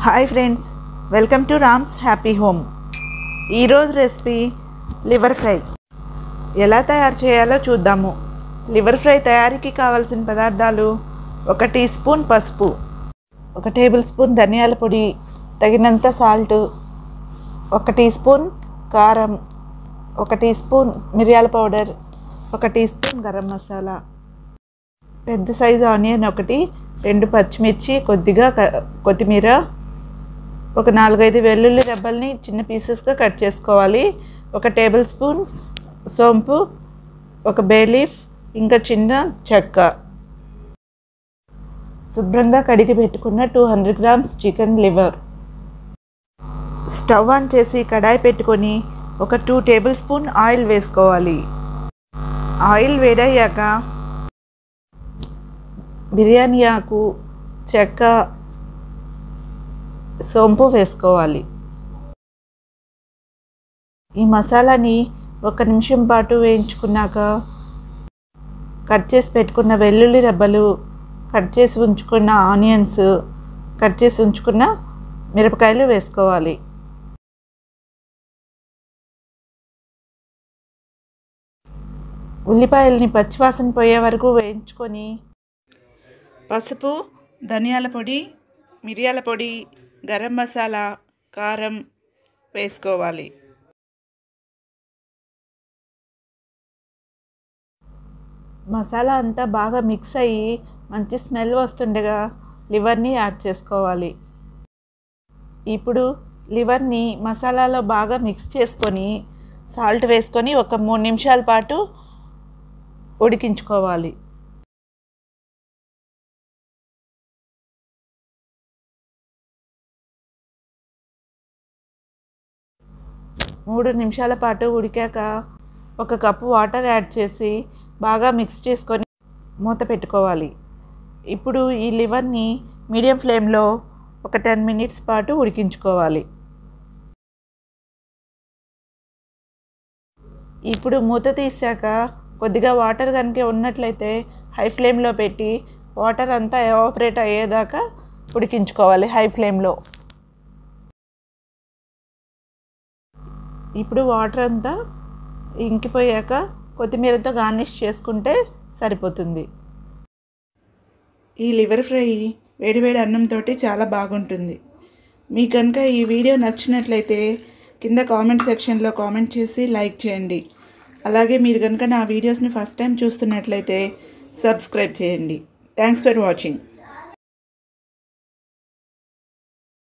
hi friends welcome to Ram's happy home ఈరోజు recipe liver fry ఎలా తయారు చేయాలో చూద్దాము లివర్ ఫ్రై తయారీకి కావాల్సిన పదార్థాలు ఒక టీ స్పూన్ పసుపు ఒక టేబుల్ స్పూన్ ధనియాల పొడి తగినంత సాల్ట్ ఒక టీ స్పూన్ కారం ఒక టీ స్పూన్ మిరియాల పౌడర్ ఒక టీ స్పూన్ గరం మసాలా పెద్ద సైజు ఆనియన్ ఒకటి రెండు పచ్చిమిర్చి కొద్దిగా క- కొత్తిమీర ఒక నాలుగైదు వెల్లుల్లి రెబ్బల్ని చిన్న పీసెస్గా కట్ చేసుకోవాలి ఒక టేబుల్ స్పూన్ సోంపు ఒక బే లీఫ్ ఇంకా చిన్న చెక్క శుభ్రంగా కడిగి పెట్టుకున్న two hundred grams chicken liver stove on చేసి కడాయి పెట్టుకొని ఒక టూ టేబుల్ స్పూన్ ఆయిల్ వేసుకోవాలి ఆయిల్ వేడయ్యాక బిర్యానీ ఆకు చెక్క సోంపు వేసుకోవాలి ఈ మసాలాని ఒక నిమిషం పాటు వేయించుకున్నాక కట్ చేసి పెట్టుకున్న వెల్లుల్లి రెబ్బలు కట్ చేసి ఉంచుకున్న ఆనియన్స్ కట్ చేసి ఉంచుకున్న మిరపకాయలు వేసుకోవాలి ఉల్లిపాయలని పచ్చివాసన పోయే వరకు వేయించుకొని పసుపు ధనియాల పొడి మిరియాల పొడి గరం మసాలా కారం వేసుకోవాలి మసాలా అంతా బాగా మిక్స్ అయ్యి మంచి స్మెల్ వస్తుండగా లివర్ని యాడ్ చేసుకోవాలి ఇప్పుడు లివర్ని మసాలాలో బాగా మిక్స్ చేసుకొని సాల్ట్ వేసుకొని ఒక మూడు నిమిషాల పాటు ఉడికించుకోవాలి మూడు నిమిషాల పాటు ఉడికాక ఒక కప్పు వాటర్ యాడ్ చేసి బాగా మిక్స్ చేసుకొని మూత పెట్టుకోవాలి ఇప్పుడు ఈ లివర్ని మీడియం ఫ్లేమ్లో ఒక టెన్ మినిట్స్ పాటు ఉడికించుకోవాలి ఇప్పుడు మూత తీసాక కొద్దిగా వాటర్ కనుక ఉన్నట్లయితే హై ఫ్లేమ్లో పెట్టి వాటర్ అంతా ఎవాపరేట్ అయ్యేదాకా ఉడికించుకోవాలి హై ఫ్లేమ్లో ఇప్పుడు వాటర్ అంతా ఇంకిపోయాక కొత్తిమీరతో గార్నిష్ చేసుకుంటే సరిపోతుంది ఈ లివర్ ఫ్రై వేడివేడి అన్నంతో చాలా బాగుంటుంది మీకు కనుక ఈ వీడియో నచ్చినట్లయితే కింద కామెంట్ సెక్షన్లో కామెంట్ చేసి లైక్ చేయండి అలాగే మీరు కనుక నా వీడియోస్ని ఫస్ట్ టైం చూస్తున్నట్లయితే సబ్స్క్రైబ్ చేయండి థ్యాంక్స్ ఫర్ వాచింగ్